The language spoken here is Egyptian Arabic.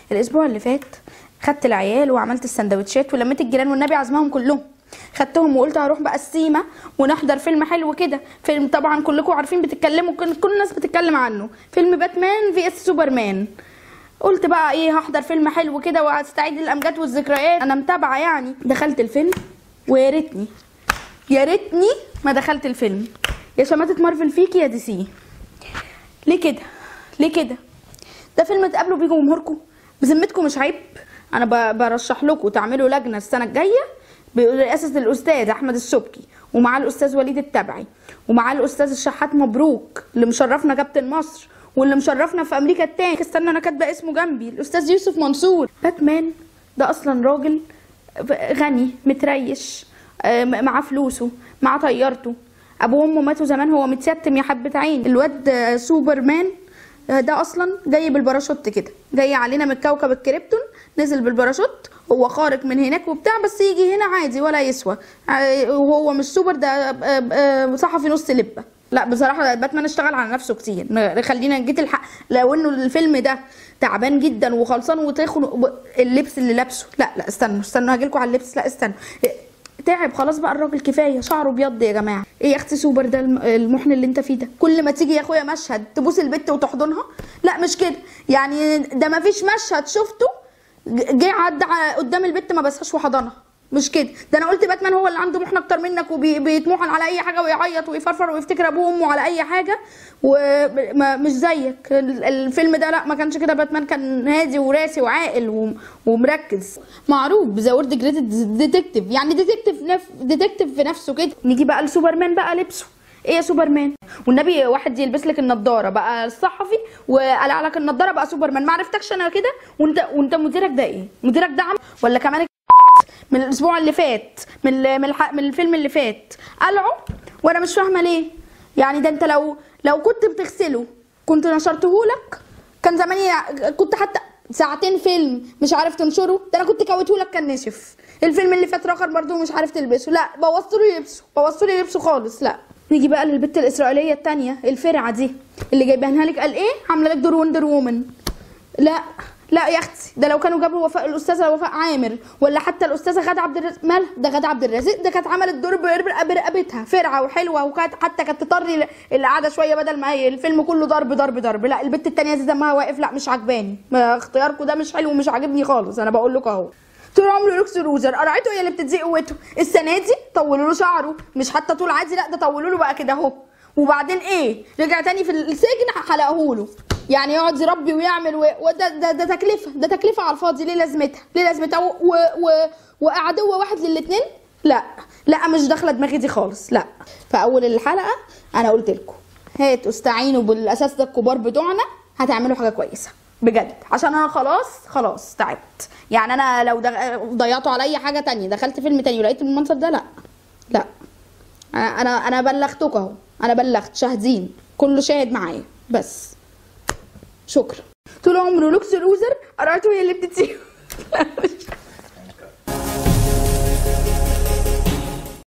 الاسبوع اللي فات خدت العيال وعملت السندوتشات ولميت الجيران والنبي عزمهم كلهم خدتهم وقلت هروح بقى السيما ونحضر فيلم حلو كده فيلم طبعا كلكم عارفين بتتكلموا كل كل الناس بتتكلم عنه فيلم باتمان في اس سوبرمان قلت بقى ايه هحضر فيلم حلو كده وهستعيد الامجاد والذكريات انا متابعه يعني دخلت الفيلم ويا ريتني يا ريتني ما دخلت الفيلم يا شماتة مارفل فيكي يا دي سي ليه كده ليه كده ده فيلم تقابلوا بيه جمهوركم بذمتكم مش عيب انا ب- برشح لكم تعملوا لجنه السنه الجايه برئاسه الاستاذ احمد السبكي ومعاه الاستاذ وليد التبعي ومعاه الاستاذ الشحات مبروك اللي مشرفنا كابتن مصر واللي مشرفنا في امريكا التاني استنى انا كاتبه اسمه جنبي الاستاذ يوسف منصور باتمان ده اصلا راجل غني متريش آه، معاه فلوسه معاه طيارته ابوه وامه ماتوا زمان هو متستم يا حبه عين الواد آه، سوبرمان آه، ده اصلا جاي بالباراشوت كده جاي علينا من كوكب الكريبتون نزل بالباراشوت هو خارق من هناك وبتاع بس يجي هنا عادي ولا يسوى آه، وهو مش سوبر ده آه، آه، صحفي نص لبه لا بصراحه باتمان اشتغل على نفسه كتير ن- خلينا جيت الحق لو انه الفيلم ده تعبان جدا وخلصان وتاخد اللبس اللي لابسه لا لا استنوا استنوا هجيلكوا على اللبس لا استنوا تعب خلاص بقى الراجل كفايه شعره ابيض يا جماعه ايه يا اختي سوبر ده الم- المحن اللي انت فيه ده كل ما تيجي يا اخويا مشهد تبوس البت وتحضنها لا مش كده يعني ده ما فيش مشهد شفته ج- جه عدى ع- قدام البت ما بسهاش وحضنها مش كده ده انا قلت باتمان هو اللي عنده محن اكتر منك وبيطموحن على اي حاجه ويعيط ويفرفر ويفتكر ابوه وامه على اي حاجه ومش زيك ال- الفيلم ده لا ما كانش كده باتمان كان هادي وراسي وعاقل وم- ومركز معروف ذا وورد جريتد ديتكتيف يعني ديتكتيف نف... ديتكتيف في نفسه كده نيجي بقى لسوبرمان بقى لبسه ايه يا سوبرمان والنبي واحد يلبس لك النضاره بقى الصحفي وقلع لك النضاره بقى سوبرمان ما عرفتكش انا كده وانت وانت مديرك ده ايه مديرك ده عم ولا كمان من الاسبوع اللي فات من ال- من, الح... من الفيلم اللي فات قلعه وانا مش فاهمه ليه يعني ده انت لو لو كنت بتغسله كنت نشرته لك كان زماني كنت حتى ساعتين فيلم مش عارف تنشره ده انا كنت كويته لك كان نشف الفيلم اللي فات راخر برضو مش عارف تلبسه لا بوظت له لبسه بوظت له لبسه خالص لا نيجي بقى للبت الاسرائيليه التانية الفرعه دي اللي جايبينها لك قال ايه عامله لك دور وندر وومن لا لا يا اختي ده لو كانوا جابوا وفاء الاستاذه وفاء عامر ولا حتى الاستاذه غاده عبد الرازق مالها ده غاده عبد الرازق ده كانت عملت دور بر- برقبتها فرعه وحلوه وكانت حتى كانت تطري القعده شويه بدل ما هي الفيلم كله ضرب ضرب ضرب لا البت التانية دي دمها واقف لا مش عجباني ما اختياركم ده مش حلو ومش عاجبني خالص انا بقول لكم اهو طول عمره لوكس روزر قرعته هي اللي بتدي قوته السنه دي طولوا له شعره مش حتى طول عادي لا ده طولوا له بقى كده اهو وبعدين ايه رجع تاني في السجن حلقه له يعني يقعد يربي ويعمل و... وده ده, ده تكلفه ده تكلفه على الفاضي ليه لازمتها ليه لازمتها و... و... و... وعدو واحد للاثنين لا لا مش داخله دماغي دي خالص لا في اول الحلقه انا قلت لكم هاتوا استعينوا بالاساس ده الكبار بتوعنا هتعملوا حاجه كويسه بجد عشان انا خلاص خلاص تعبت يعني انا لو دغ... ضيعتوا عليا حاجه تانية دخلت فيلم تاني ولقيت المنظر ده لا لا انا انا انا بلغتك اهو انا بلغت شاهدين كله شاهد معايا بس شكرا طول عمره لوكس لوزر قرعته هي اللي بتتسيب لا مش